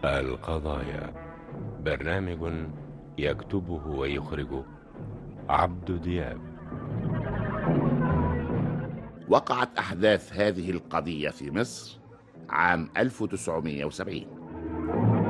القضايا برنامج يكتبه ويخرجه عبد دياب وقعت أحداث هذه القضية في مصر عام 1970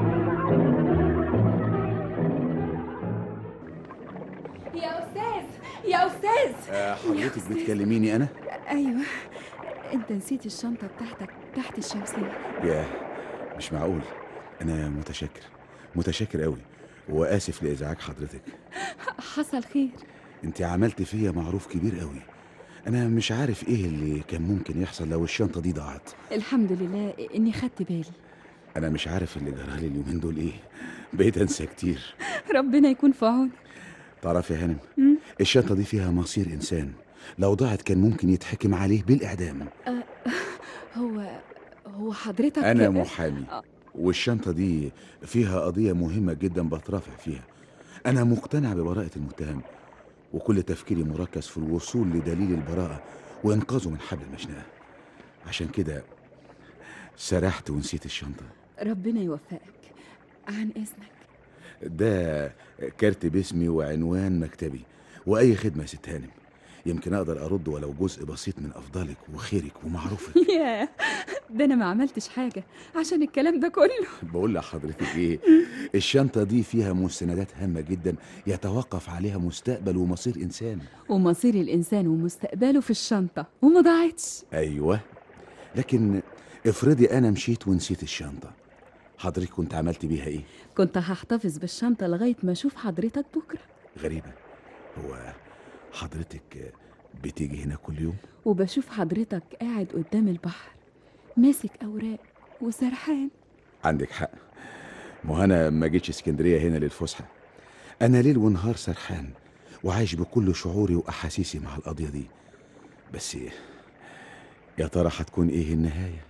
يا أستاذ يا أستاذ آه، حضرتك بتكلميني انا أيوة أنت نسيت الشنطة بتاعتك تحت الشمسية ياه مش معقول انا متشكر متشكر قوي واسف لازعاج حضرتك حصل خير انت عملت فيا معروف كبير قوي انا مش عارف ايه اللي كان ممكن يحصل لو الشنطه دي ضاعت الحمد لله إني خدت بالي انا مش عارف اللي جرالي اليومين دول ايه بقيت انسى كتير ربنا يكون في عونك تعرف يا هانم مم. الشنطه دي فيها مصير انسان لو ضاعت كان ممكن يتحكم عليه بالاعدام هو هو حضرتك انا محامي آه. والشنطه دي فيها قضيه مهمه جدا بترافع فيها انا مقتنع ببراءه المتهم وكل تفكيري مركز في الوصول لدليل البراءه وانقاذه من حبل المشنقه عشان كده سرحت ونسيت الشنطه ربنا يوفقك عن إذنك ده كارت باسمي وعنوان مكتبي واي خدمه يا ست هانم يمكن اقدر ارد ولو جزء بسيط من افضلك وخيرك ومعروفك يا ده أنا ما عملتش حاجة عشان الكلام ده كله بقول لحضرتك ايه الشنطه دي فيها مستندات هامه جدا يتوقف عليها مستقبل ومصير انسان ومصير الإنسان ومستقبله في الشنطة وما ضاعتش ايوه لكن افرضي انا مشيت ونسيت الشنطه حضرتك كنت عملت بيها ايه كنت هحتفظ بالشنطة لغاية ما أشوف حضرتك بكرة غريبه هو حضرتك بتيجي هنا كل يوم وبشوف حضرتك قاعد قدام البحر ماسك أوراق وسرحان عندك حق ما انا ما جيتش اسكندريه هنا للفسحه انا ليل ونهار سرحان وعايش بكل شعوري واحاسيسي مع القضيه دي بس يا ترى هتكون ايه النهايه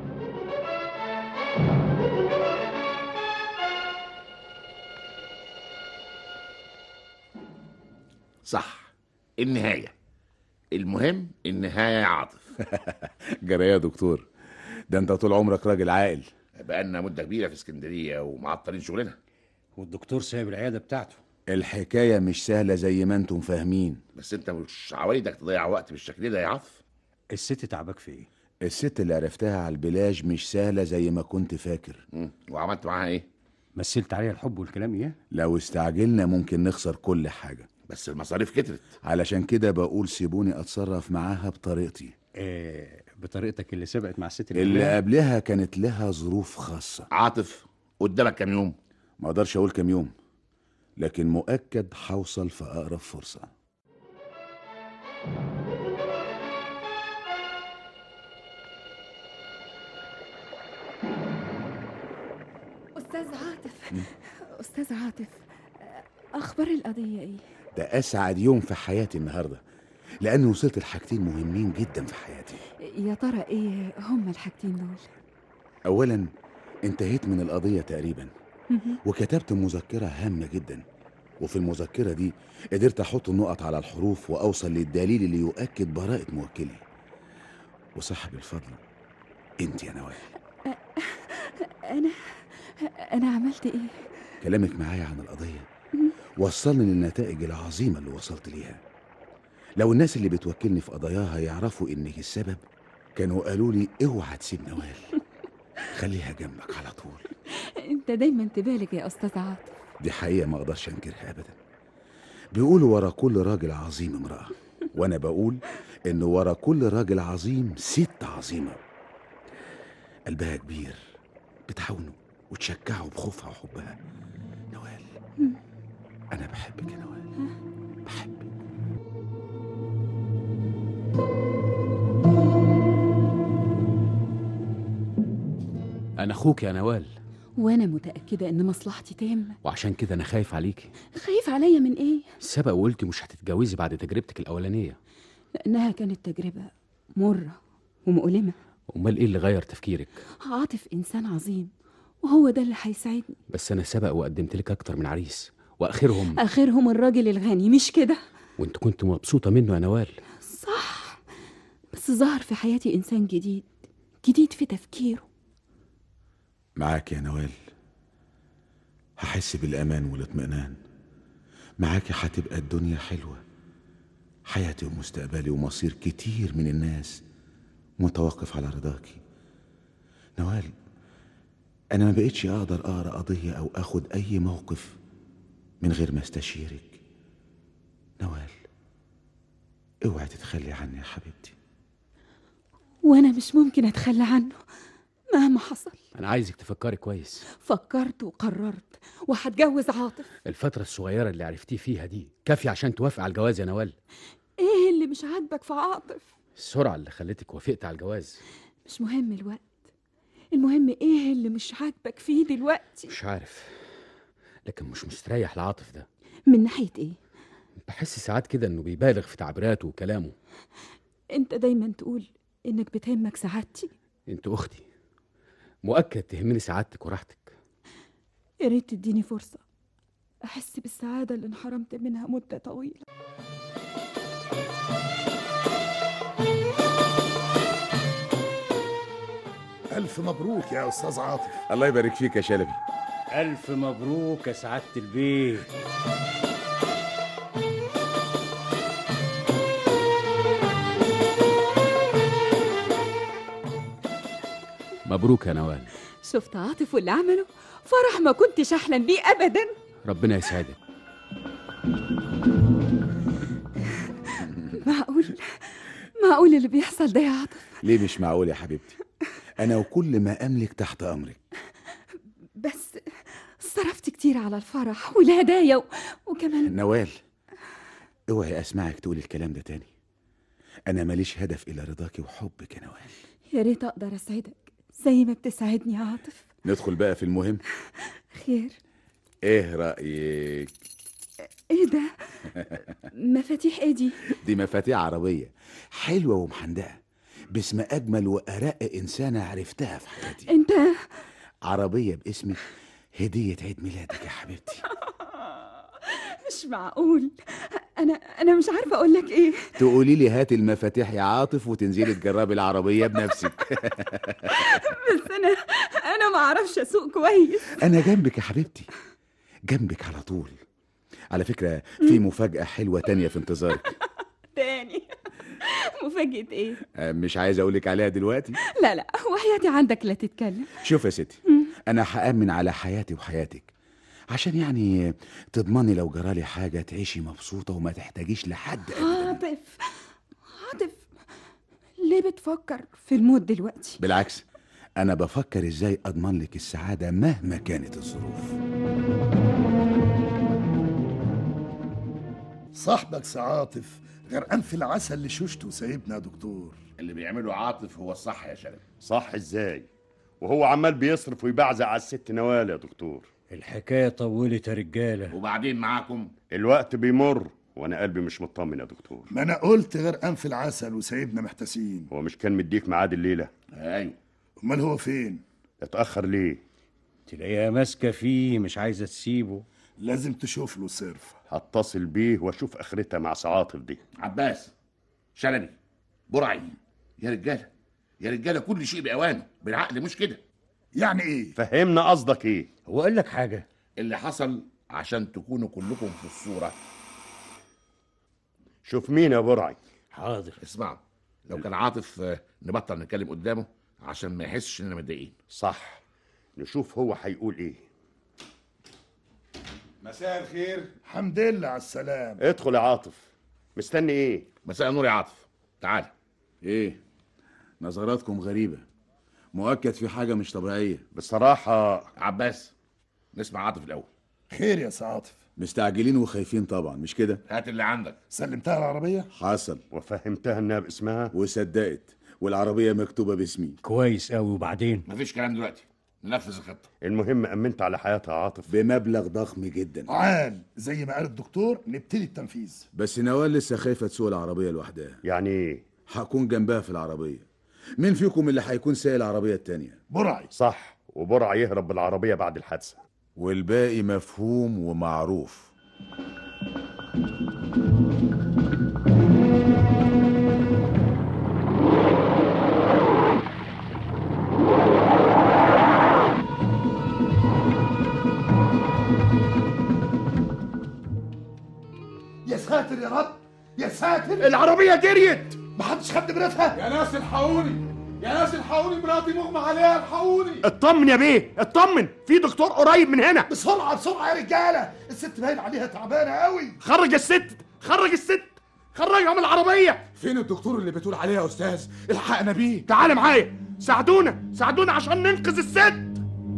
صح النهاية المهم النهاية يا عاطف جرى يا دكتور ده انت طول عمرك راجل عاقل بقالنا مدة كبيرة في اسكندرية ومعطلين شغلنا والدكتور سايب العياده بتاعته الحكايه مش سهله زي ما انتم فاهمين بس انت مش عوايدك تضيع وقت بالشكل ده يا عاطف الست تعبك في ايه الست اللي عرفتها على البلاج مش سهله زي ما كنت فاكر مم. وعملت معاها ايه مثلت عليها الحب والكلام ايه لو استعجلنا ممكن نخسر كل حاجه بس المصاريف كترت علشان كده بقول سيبوني اتصرف معاها بطريقتي آه بطريقتك اللي سبقت مع الست اللي قبلها. قبلها كانت لها ظروف خاصة عاطف قدامك كام يوم ما اقدرش اقول كام يوم لكن مؤكد هوصل في اقرب فرصة أستاذ عاطف أستاذ عاطف أخبار القضية إيه؟ ده اسعد يوم في حياتي النهاردة لاني وصلت لحاجتين مهمين جدا في حياتي يا ترى إيه هما الحاجتين دول؟ اولا انتهيت من القضية تقريبا مهم. وكتبت مذكرة هامة جدا وفي المذكرة دي قدرت احط النقط على الحروف واوصل للدليل اللي يؤكد براءة موكلي وصاحب الفضل انت يا نوال أنا أنا عملت إيه؟ كلامك معايا عن القضية وصلني للنتائج العظيمة اللي وصلت ليها لو الناس اللي بتوكلني في قضاياها يعرفوا إنك السبب كانوا قالوا لي اوعى تسيب نوال خليها جنبك على طول أنت دايما تبالغ يا أستاذ عاطف دي حقيقة ما أقدرش أنكرها أبدا بيقولوا ورا كل راجل عظيم امرأة وأنا بقول إن ورا كل راجل عظيم ست عظيمة قلبها كبير بتعاونه وتشجعه بخوفها وحبها نوال أنا بحبك يا نوال بحبك أنا أخوك يا نوال وأنا متأكدة إن مصلحتي تامة وعشان كده أنا خايف عليكي خايف عليا من إيه؟ سبق وقلتي مش هتتجوزي بعد تجربتك الأولانية لأنها كانت تجربة مرة ومؤلمة أمال إيه اللي غير تفكيرك عاطف إنسان عظيم وهو ده اللي هيساعدني بس أنا سبق وقدمت لك أكتر من عريس وآخرهم آخرهم الراجل الغني مش كده؟ وأنت كنت مبسوطة منه يا نوال صح بس ظهر في حياتي إنسان جديد جديد في تفكيره معاك يا نوال هحس بالأمان والاطمئنان معاكي هتبقى الدنيا حلوة حياتي ومستقبلي ومصير كتير من الناس متوقف على رضاكي نوال أنا ما بقتش أقدر أقرأ قضية أو أخد أي موقف من غير ما استشيرك نوال اوعي تتخلي عني يا حبيبتي وانا مش ممكن اتخلى عنه مهما حصل انا عايزك تفكري كويس فكرت وقررت وهتجوز عاطف الفتره الصغيره اللي عرفتيه فيها دي كافيه عشان توافق على الجواز يا نوال ايه اللي مش عاجبك في عاطف السرعه اللي خلتك وافقت على الجواز مش مهم الوقت المهم ايه اللي مش عاجبك فيه دلوقتي مش عارف لكن مش مستريح لعاطف ده من ناحية ايه بحس ساعات كده انه بيبالغ في تعبيراته وكلامه انت دايما تقول انك بتهمك سعادتي انت اختي مؤكد تهمني سعادتك وراحتك يا ريت تديني فرصة أحس بالسعادة اللي انحرمت منها مدة طويلة ألف مبروك يا أستاذ عاطف الله يبارك فيك يا شلبي ألف مبروك يا سعادة البيه مبروك يا نوال شفت عاطف واللي عمله فرح ما كنتش أحلم بيه أبدا ربنا يسعدك معقول معقول اللي بيحصل ده يا عاطف ليه مش معقول يا حبيبتي أنا وكل ما أملك تحت أمرك بس صرفت كتير على الفرح والهدايا و... وكمان نوال اوعي أسمعك تقول الكلام ده تاني أنا ماليش هدف إلا رضاكي وحبك يا نوال يا ريت أقدر أسعدك زي ما بتسعدني يا عاطف ندخل بقى في المهم خير إيه رأيك ايه ده مفاتيح ايه دي دي مفاتيح عربية حلوة ومحندقة باسم أجمل وأرق إنسانة عرفتها في حياتي انت عربية باسمك هدية عيد ميلادك يا حبيبتي مش معقول انا انا مش عارفه اقول لك ايه تقولي لي هات المفاتيح يا عاطف وتنزلي تجربي العربية بنفسك بس انا انا ما اعرفش اسوق كويس أنا جنبك يا حبيبتي جنبك على طول على فكرة في مفاجأة حلوة تانية في انتظارك تاني مفاجأة ايه أه، مش عايز أقولك عليها دلوقتي لا لا وحياتي عندك لا تتكلم شوف يا ستي أنا هأمن على حياتي وحياتك عشان يعني تضمني لو جرالي حاجة تعيشي مبسوطة وما تحتاجيش لحد أبدا عاطف عاطف ليه بتفكر في الموت دلوقتي بالعكس أنا بفكر إزاي أضمن لك السعادة مهما كانت الظروف صاحبك سعاطف غرقان في العسل اللي شوشته سايبنا يا دكتور اللي بيعمله عاطف هو الصح يا شلبي صح ازاي وهو عمال بيصرف ويبعزق على الست نوال يا دكتور الحكاية طولت يا رجالة وبعدين معاكم الوقت بيمر وانا قلبي مش مطمن يا دكتور ما انا قلت غرقان في العسل وسايبنا محتاسين هو مش كان مديك ميعاد الليله ايوه امال هو فين اتاخر ليه تلاقيها ماسكة فيه مش عايزة تسيبه لازم تشوف له صرف هتصل بيه واشوف اخرتها مع سعاطف دي عباس شلبي برعي يا رجاله يا رجاله كل شيء باوانه بالعقل مش كده يعني ايه فهمنا قصدك ايه هو قال لك حاجة اللي حصل عشان تكونوا كلكم في الصوره شوف مين يا برعي حاضر اسمعوا لو كان عاطف آه، نبطل نتكلم قدامه عشان ما يحسش اننا متضايقين صح نشوف هو هيقول ايه مساء الخير حمد لله على السلام ادخل يا عاطف مستني ايه مساء النور يا عاطف تعال إيه نظراتكم غريبة مؤكد في حاجة مش طبيعية بصراحه عباس نسمع عاطف الاول خير يا سعاطف مستعجلين وخايفين طبعا مش كده هات اللي عندك سلمتها العربية حصل وفهمتها انها باسمها وصدقت والعربية مكتوبة باسمي كويس قوي وبعدين مفيش كلام دلوقتي ننفذ الخطه المهم امنت على حياتها يا عاطف بمبلغ ضخم جدا عال زي ما قال الدكتور نبتدي التنفيذ بس نوال لسه خايفة تسوق العربية لوحدها يعني ايه هكون جنبها في العربية مين فيكم اللي هيكون سايق العربية التانية برعي صح وبرع يهرب بالعربيه بعد الحادثه والباقي مفهوم ومعروف العربيه جريت محدش خد مراتها يا ناس الحقوني يا ناس الحقوني مراتي مغمى عليها الحقوني اطمن يا بيه اطمن في دكتور قريب من هنا بسرعه بسرعه يا رجاله الست باين عليها تعبانه قوي خرج الست خرج الست خرجها من العربيه فين الدكتور اللي بتقول عليه يا استاذ الحقنا بيه تعال معايا ساعدونا ساعدونا عشان ننقذ الست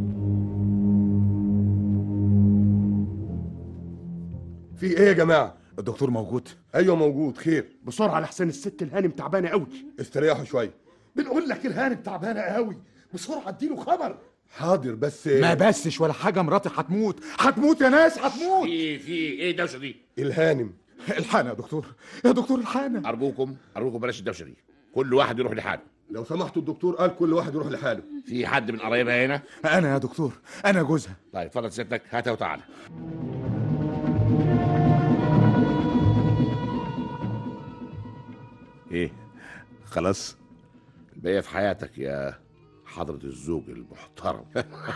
في ايه يا جماعه الدكتور موجود ايوه موجود خير بسرعه لحسن الست الهانم تعبانه قوي استريحوا شويه بنقول لك الهانم تعبانه قوي بسرعه اديله خبر حاضر بس ما بسش ولا حاجه مراتي هتموت هتموت يا ناس هتموت في في ايه الدوشه دي الهانم الحقنا يا دكتور يا دكتور الحقنا ارجوكم ارجوكم بلاش الدوشه دي كل واحد يروح لحاله لو سمحتوا الدكتور قال كل واحد يروح لحاله في حد من قرايبها هنا انا يا دكتور انا جوزها طيب اتفضل سيادتك هاتها وتعالى ايه خلاص الباقيه في حياتك يا حضرة الزوج المحترم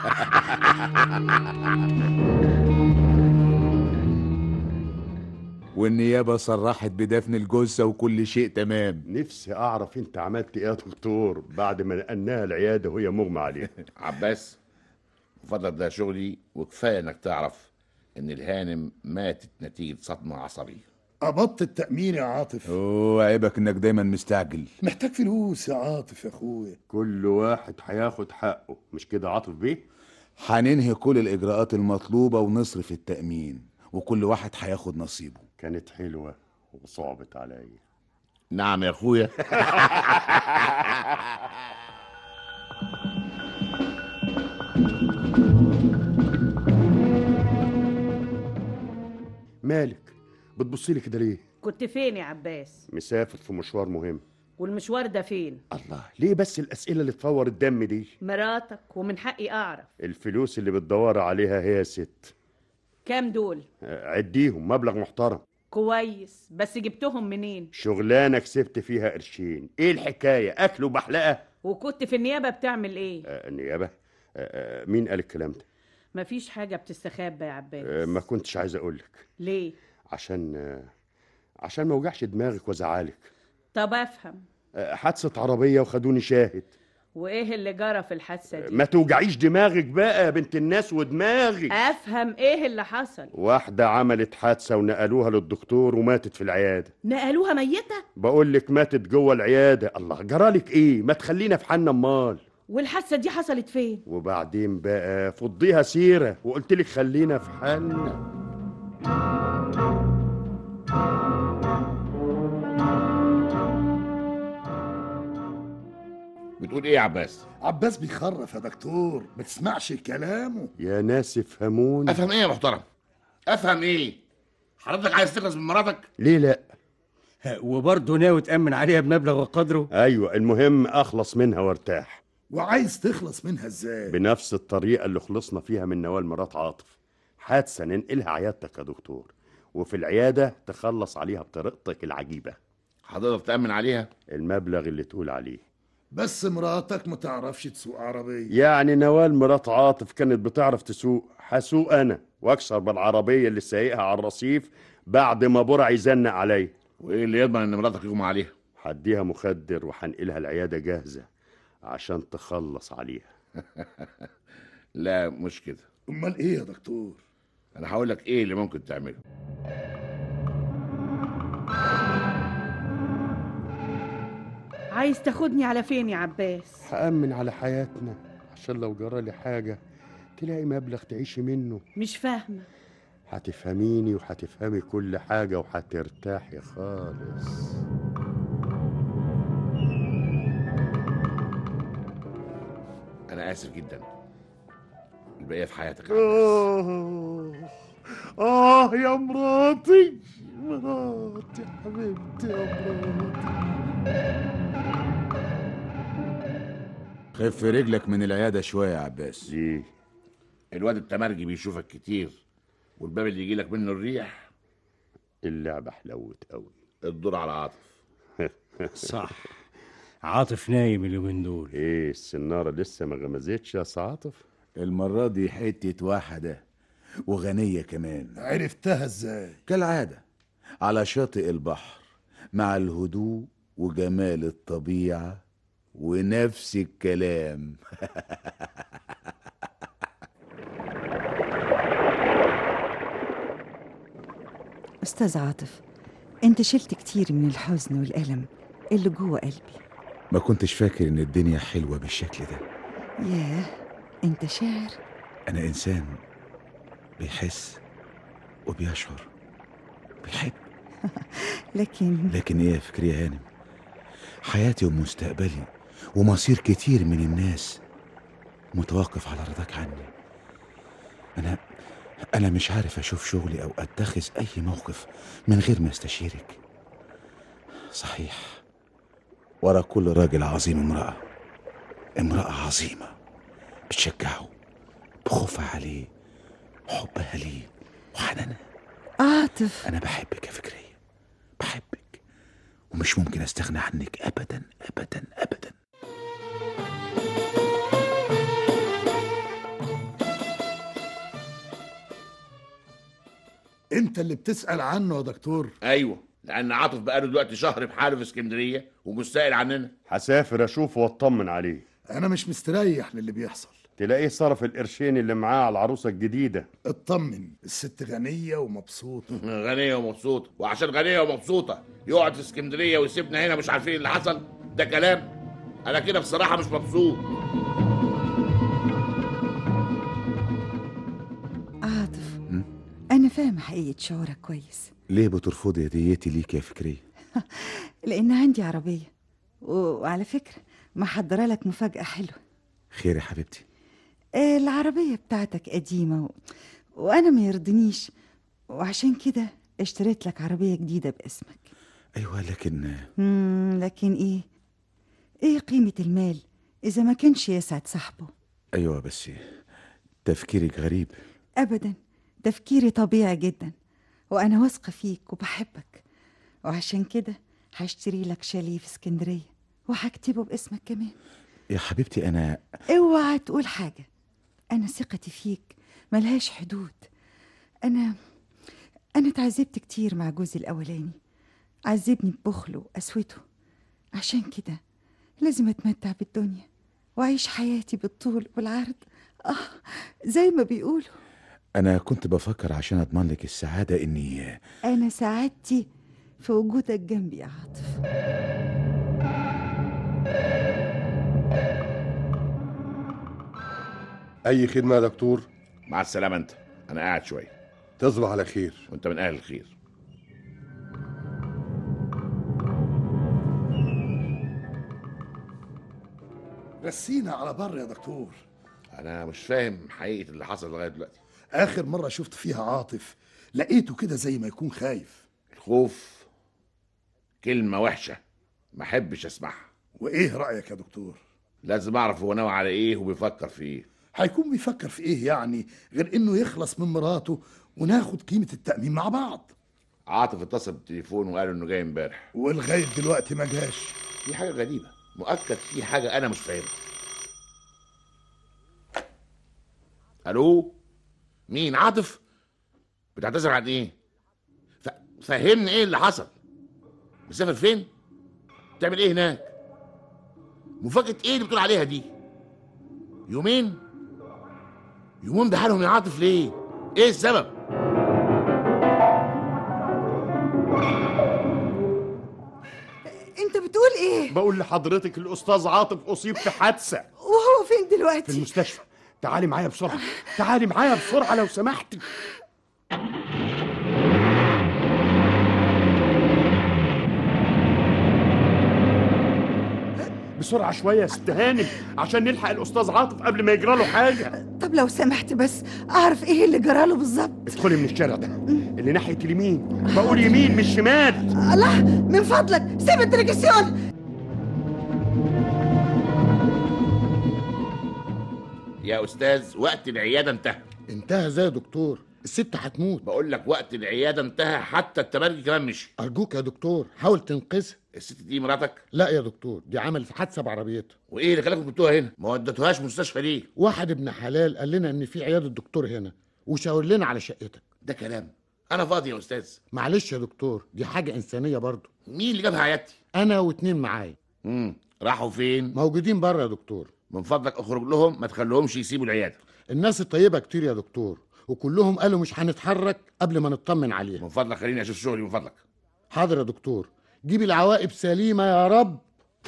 والنيابة صرحت بدفن الجثة وكل شيء تمام نفسي اعرف انت عملت ايه يا دكتور بعد ما نقلناها العياده وهي مغمى عليها عباس فضل ده شغلي وكفايه انك تعرف ان الهانم ماتت نتيجه صدمه عصبيه قبضت التأمين يا عاطف اوه عيبك انك دايما مستعجل محتاج فلوس يا عاطف يا اخويا كل واحد هياخد حقه مش كده عاطف بيه هننهي كل الإجراءات المطلوبة ونصرف التأمين وكل واحد هياخد نصيبه كانت حلوه وصعبت عليا نعم يا اخويا مالك بتبصي لي كده ليه كنت فين يا عباس مسافر في مشوار مهم والمشوار ده فين الله ليه بس الاسئله اللي تفور الدم دي مراتك ومن حقي اعرف الفلوس اللي بتدور عليها هي ست كام دول آه، عديهم مبلغ محترم كويس بس جبتهم منين شغلانه كسبت فيها قرشين ايه الحكايه اكل وبحلقه وكنت في النيابه بتعمل ايه آه، النيابه آه، آه، مين قال الكلام ده مفيش حاجه بتستخبى يا آه، عباس ما كنتش عايز اقولك ليه عشان آه، عشان ما اوجعش دماغك وازعلك طب افهم آه، حادثه عربيه وخدوني شاهد وايه اللي جرى في الحادثه دي ما توجعيش دماغك بقى يا بنت الناس ودماغي افهم ايه اللي حصل واحدة عملت حادثة ونقلوها للدكتور وماتت في العيادة نقلوها ميته بقول لك ماتت جوه العيادة الله جرالك ايه ما تخلينا في حالنا امال والحادثه دي حصلت فين وبعدين بقى فضيها سيرة وقلت لك خلينا في حالنا بتقول ايه يا عباس عباس بيخرف يا دكتور ما تسمعش كلامه يا ناس افهموني افهم ايه يا محترم افهم ايه حضرتك عايز تخلص من مراتك ليه لا وبرضه ناوي تأمن عليها بمبلغ وقدره ايوه المهم اخلص منها وارتاح وعايز تخلص منها ازاي بنفس الطريقة اللي خلصنا فيها من نوال مرات عاطف حادثة ننقلها عيادتك يا دكتور وفي العيادة تخلص عليها بطريقتك العجيبة حضرتك تأمن عليها المبلغ اللي تقول عليه بس مراتك ما تعرفش تسوق عربية يعني نوال مرات عاطف كانت بتعرف تسوق هسوق انا واكسر بالعربية اللي سايقها على الرصيف بعد ما برع يزنق عليا وايه اللي يضمن ان مراتك يغمى عليها هديها مخدر وهنقلها العيادة جاهزة عشان تخلص عليها لا مش كده امال ايه يا دكتور انا هقول لك ايه اللي ممكن تعمله عايز تاخدني على فين يا عباس هأمن على حياتنا عشان لو جرالي حاجة تلاقي مبلغ تعيشي منه مش فاهمه هتفهميني وهتفهمي كل حاجة وهترتاحي خالص انا اسف جدا البقيه في حياتك يا عباس. آه آه يا مراتي مراتي حبيبتي يا مراتي خف رجلك من العيادة شوية يا عباس ليه الواد التمرجي بيشوفك كتير والباب اللي يجي لك منه الريح اللعبة حلوت قوي الدور على عاطف صح عاطف نايم اليومين دول ايه السنارة لسه ما غمزتش يا عاطف المرة دي حتة واحدة وغنية كمان عرفتها ازاي كالعادة على شاطئ البحر مع الهدوء وجمال الطبيعة ونفس الكلام أستاذ عاطف أنت شلت كتير من الحزن والألم اللي جوه قلبي ما كنتش فاكر ان الدنيا حلوة بالشكل ده ياه أنت شاعر انا انسان بيحس وبيشعر بيحب لكن لكن ايه يا فكري يا هانم حياتي ومستقبلي ومصير كتير من الناس متوقف على رضاك عني انا انا مش عارف اشوف شغلي او اتخذ اي موقف من غير ما استشيرك صحيح ورا كل راجل عظيم امرأة امرأة عظيمة بتشجعه بخوفها عليه وحبها ليه وحنانها عاطف أنا بحبك يا فكرية بحبك ومش ممكن أستغنى عنك أبدا أبدا أبدا انت اللي بتسأل عنه يا دكتور ايوه لان عاطف بقاله دلوقتي شهر بحاله في اسكندريه ومش سائل عننا هسافر اشوفه واطمن عليه انا مش مستريح للي بيحصل تلاقيه صرف القرشين اللي معاه على العروسه الجديده اطمن الست غنية ومبسوطة غنيه ومبسوطه وعشان غنيه ومبسوطه يقعد في اسكندريه ويسيبنا هنا مش عارفين اللي حصل ده كلام انا كده بصراحه مش مبسوط عاطف أنا فاهمة حقيقة شعورك كويس ليه بترفضي هديتي ليك يا فكرية لأن عندي عربية و- وعلى فكرة محضرة لك مفاجأة حلوة خير يا حبيبتي آه، العربية بتاعتك قديمة و... وأنا ما يرضنيش وعشان كده اشتريت لك عربية جديدة باسمك أيوة لكن مم لكن إيه إيه قيمة المال إذا ما كانش يسعد صاحبه أيوة بس تفكيرك غريب أبدا تفكيري طبيعي جدا وأنا واثقة فيك وبحبك وعشان كده هشتري لك شاليه في اسكندرية وهكتبه باسمك كمان يا حبيبتي أنا اوعى تقول حاجة أنا ثقتي فيك ملهاش حدود أنا أنا اتعذبت كتير مع جوزي الأولاني عذبني ببخله وقسوته عشان كده لازم أتمتع بالدنيا وأعيش حياتي بالطول والعرض آه زي ما بيقولوا أنا كنت بفكر عشان أضمن لك السعادة إني أنا سعادتي في وجودك جنبي يا عاطف اي خدمه يا دكتور مع السلامه انت انا قاعد شويه تصبح على خير وانت من اهل الخير رسينا على بر يا دكتور انا مش فاهم حقيقه اللي حصل لغايه دلوقتي آخر مرة شفت فيها عاطف لقيته كده زي ما يكون خايف الخوف كلمه وحشه ما احبش اسمعها وإيه رأيك يا دكتور؟ لازم اعرف هو ناوي على ايه وبيفكر في ايه هيكون بيفكر في إيه يعني غير إنه يخلص من مراته وناخد قيمة التأمين مع بعض عاطف اتصل بالتليفون وقال انه جاي امبارح ولغاية دلوقتي ما جاش في حاجه غريبه مؤكد في حاجه انا مش فاهمها الو مين عاطف بتعتذر عن ايه ف... فهمني ايه اللي حصل مسافر فين بتعمل ايه هناك مفاجأة ايه اللي بتقول عليها دي يومين يومين بحالهم يا عاطف ليه ايه السبب أنت بتقول إيه؟ بقول لحضرتك الاستاذ عاطف اصيب في حادثه وهو فين في دلوقتي؟ المستشفى تعالي معايا بسرعه تعالي معايا بسرعه لو سمحتي بسرعه شويه يا ست هانم عشان نلحق الاستاذ عاطف قبل ما يجرى له حاجه طب لو سمحت بس أعرف إيه اللي جراله بالظبط ادخلي من الشارع ده اللي ناحيه اليمين بقول يمين مش شمال الله من فضلك سيب الدرجسيون يا استاذ وقت العياده انتهى انتهى ازاي يا دكتور الست هتموت بقول لك وقت العياده انتهى حتى التبرج كمان مشي ارجوك يا دكتور حاول تنقذها الست دي مراتك لا يا دكتور دي عملت حادثه بعربيتها وايه اللي خلاكم جبتوها هنا ما وديتوهاش مستشفى ليه واحد ابن حلال قال لنا ان في عياده دكتور هنا وشاور لنا على شقتك ده كلام انا فاضي يا استاذ معلش يا دكتور دي حاجه انسانيه برضو مين اللي جابها عيادتي انا واتنين معايا امم راحوا فين موجودين بره يا دكتور من فضلك اخرج لهم ما تخليهمش يسيبوا العياده الناس الطيبه كتير يا دكتور وكلهم قالوا مش هنتحرك قبل ما نطمن عليها من فضلك خليني اشوف شغلي من فضلك حاضر يا دكتور جيب العواقب سليمه يا رب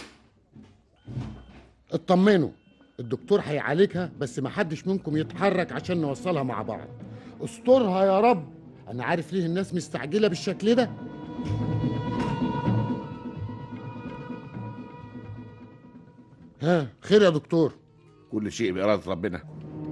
اطمنوا الدكتور هيعالجها بس ما حدش منكم يتحرك عشان نوصلها مع بعض استرها يا رب انا عارف ليه الناس مستعجله بالشكل ده ها خير يا دكتور كل شيء بإرادة ربنا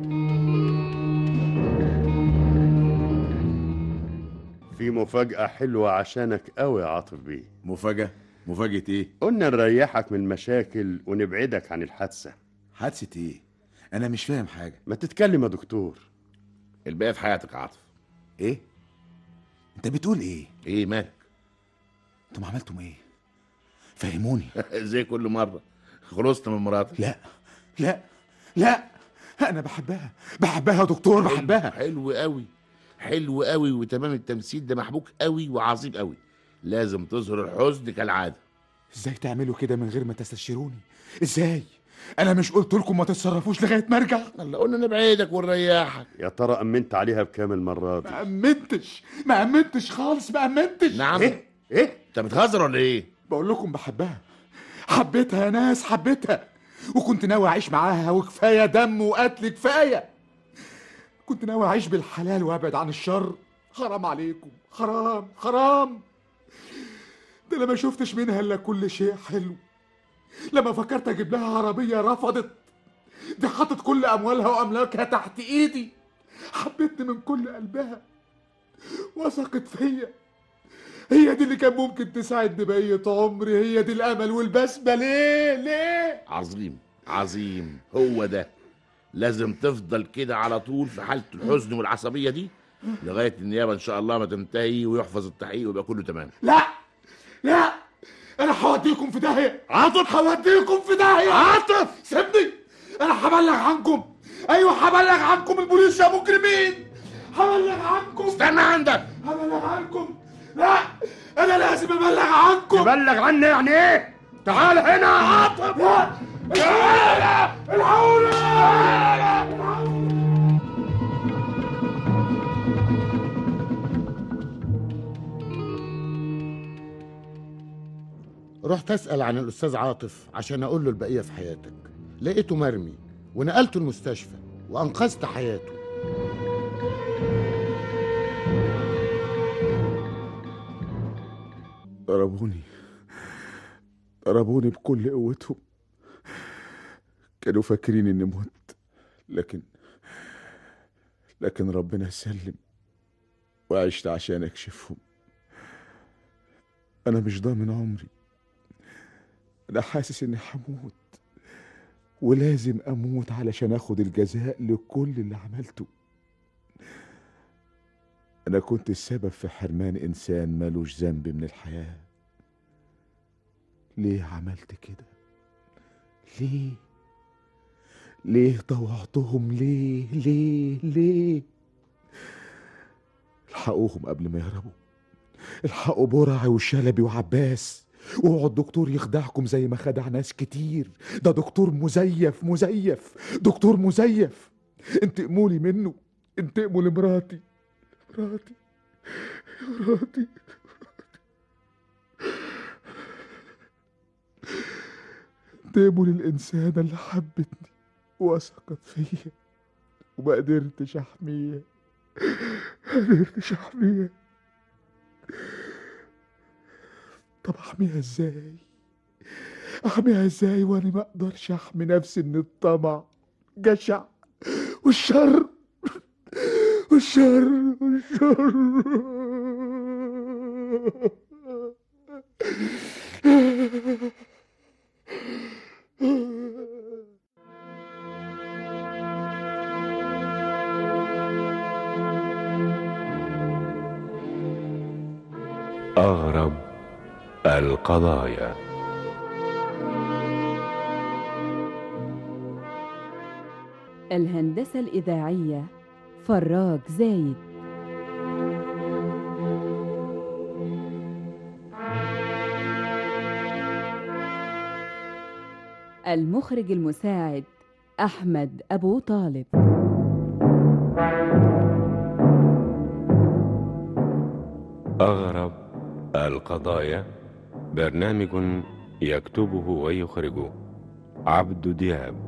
في مفاجأة حلوة عشانك قوي يا عاطف بيه مفاجأة؟ مفاجأة ايه؟ قلنا نريحك من المشاكل ونبعدك عن الحادثة حادثة ايه؟ انا مش فاهم حاجة ما تتكلم يا دكتور الباقي في حياتك يا عاطف ايه؟ انت بتقول ايه؟ ايه مالك انتم عملتم ايه؟ فهموني زي كل مرة خلصت من مراتك لا لا لا انا بحبها بحبها يا دكتور بحبها حلو قوي حلو قوي وتمام التمثيل ده محبوك قوي وعظيم قوي لازم تظهر الحزن كالعادة ازاي تعملوا كده من غير ما تستشيروني ازاي انا مش قلت لكم ما تتصرفوش لغايه ما ارجع الله قلنا نبعدك ونريحك يا ترى أمنت عليها بكام المرة دي ما امنتش ما امنتش خالص ما امنتش نعم ايه ايه انت بتهزر ولا ايه بقول لكم بحبها حبيتها يا ناس حبيتها وكنت ناوي اعيش معاها وكفايه دم وقتل كفايه كنت ناوي اعيش بالحلال وابعد عن الشر حرام عليكم حرام حرام ده انا ما شفتش منها الا كل شيء حلو لما فكرت اجيب لها عربيه رفضت دي حطت كل اموالها واملاكها تحت ايدي حبتني من كل قلبها وثقت فيا هي دي اللي كان ممكن تساعدني بقية عمري هي دي الامل والبسمه ليه ليه عظيم عظيم هو ده لازم تفضل كده على طول في حالة الحزن والعصبية دي لغاية النيابة إن شاء الله ما تنتهي ويحفظ التحقيق ويبقى كله تمام لا لا انا هوديكم في داهيه عاطف هوديكم في داهيه عاطف سيبني انا هبلغ عنكم ايوه هبلغ عنكم البوليس يا مجرمين هبلغ عنكم استنى عندك هبلغ عنكم لا انا لازم ابلغ عنكم تبلغ عني يعني ايه تعال هنا يا عاطف لا لا الحقوني رحت اسال عن الاستاذ عاطف عشان اقول له البقيه في حياتك لقيته مرمي ونقلته المستشفى وانقذت حياته ضربوني ضربوني بكل قوتهم كانوا فاكرين اني مت لكن لكن ربنا سلم وعشت عشان اكشفهم انا مش ضامن عمري انا حاسس اني هموت ولازم اموت علشان اخد الجزاء لكل اللي عملته انا كنت السبب في حرمان انسان ملوش ذنب من الحياه ليه عملت كده ليه ليه طوعتهم ليه ليه ليه الحقوهم قبل ما يهربوا الحقوا برع وشلبي وعباس اوعوا الدكتور يخدعكم زي ما خدع ناس كتير ده دكتور مزيف مزيف دكتور مزيف انتقموا لي منه انتقموا لمراتي مراتي مراتي انتقموا للإنسانة اللي حبتني وثقت فيا وما قدرتش أحميها ما قدرتش أحميها طب أحميها إزاي؟ أحميها إزاي وأنا ما أقدرش أحمي نفسي من الطمع جشع والشر والشر والشر أغرب القضايا الهندسة الإذاعية فراج زايد المخرج المساعد أحمد أبو طالب أغرب القضايا برنامج يكتبه ويخرجه عبد دياب